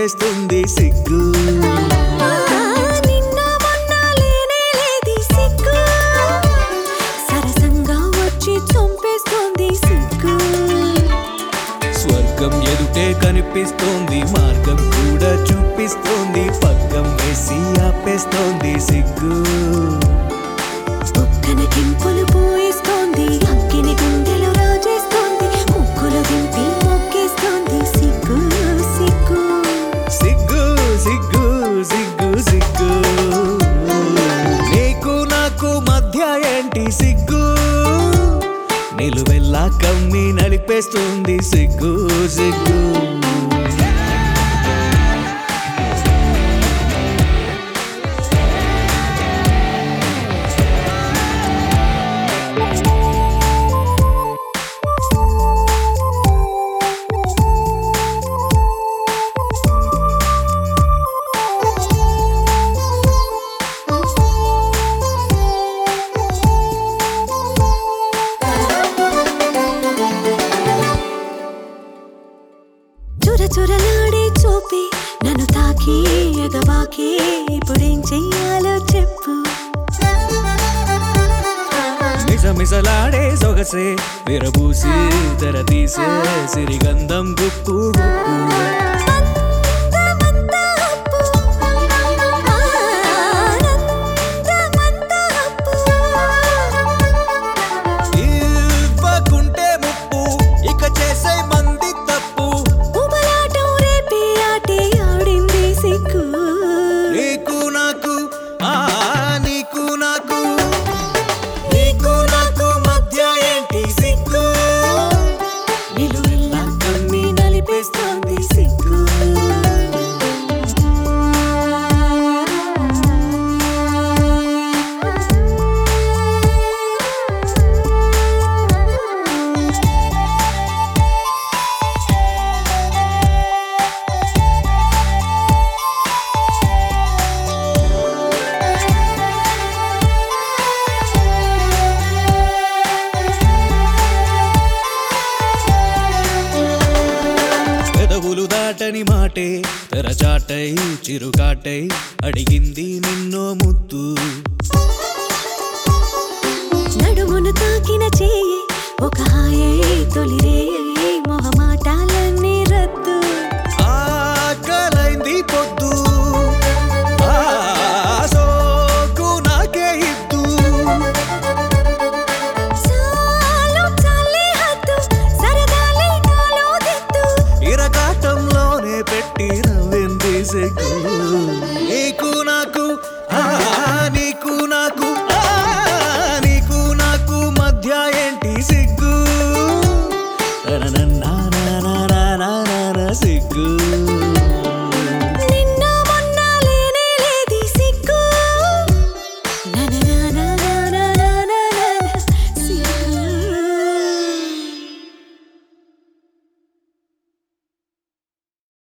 నలిపేస్తుంది సిగ్గు ఆ, నిన్న మొన్న లేనే లేది సిగ్గు సరసంగా వచ్చి చంపేస్తోంది సిగ్గు స్వర్గం ఎదుటే కనిపిస్తోంది మార్గం కూడా చూపిస్తోంది పక్కం వేసి ఆపేస్తోంది సిగ్గు ఒక్కన కెంపులు పోయిస్తోంది అక్కిని గుండెలు రాజేస్తోంది ముక్కులు దింపి మొక్కేస్తోంది సిగ్గు సిగ్గు సిగ్గు సిగ్గు సిగ్గు సిగ్గు నీకు నాకు మధ్య ఏంటి సిగ్గు నిలువెల్లా కమ్మి నలిపేస్తుంది సిగ్గు సిగ్గు చుర చురలాడే చూపి నన్ను తాకి ఎగవాకి ఇప్పుడేం చెయ్యాలో చెప్పు మిసమిసలాడే సొగసే విరబూసి తెర తీసే సిరిగంధం గుప్పు గుప్పు అందమంతా అప్పు. ఆనందమంతా అప్పు. ఇవ్వకుంటే ముప్పు ఇక చేసే మంది తప్పు ఉబలాటం రేపే ఆటే ఆడింది సిగ్గు నీకు నాకు ఆ నీకు నాకు నీకు నాకు మధ్య ఏంటి సిగ్గు నిలువెల్లా కమ్మి నలిపేస్తోంది సిగ్గు పెదవులు దాటని మాటే తెరచాటై చిరుగాటై అడిగింది నిన్నో ముద్దు నడుమును తాకిన చేయి ఒక హాయే తొలిరే